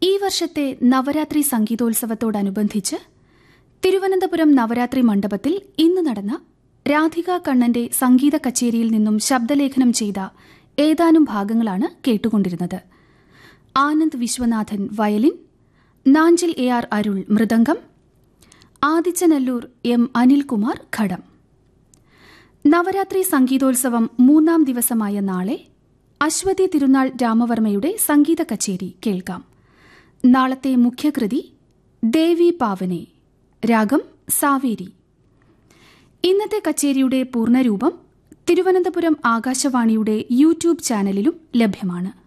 ഈ വർഷത്തെ നവരാത്രി സംഗീതോത്സവത്തോടനുബന്ധിച്ച് തിരുവനന്തപുരം നവരാത്രി മണ്ഡപത്തിൽ ഇന്ന് നടന്ന രാധിക കണ്ണന്റെ സംഗീത കച്ചേരിയിൽ നിന്നും ശബ്ദലേഖനം ചെയ്ത ഏതാനും ഭാഗങ്ങളാണ് കേട്ടുകൊണ്ടിരുന്നത് Anand Viswanathan violin Nanjil A R Arul mridangam Adichanallur M Anilkumar ghatam Navaratri സംഗീതോത്സവം മൂന്നാം ദിവസമായ നാളെ അശ്വതി തിരുനാൾ രാമവർമ്മയുടെ സംഗീത കച്ചേരി കേൾക്കാം നാളത്തെ മുഖ്യകൃതി ദേവി പാവനെ രാഗം സാവേരി ഇന്നത്തെ കച്ചേരിയുടെ പൂർണ്ണരൂപം തിരുവനന്തപുരം ആകാശവാണിയുടെ യൂട്യൂബ് ചാനലിലും ലഭ്യമാണ്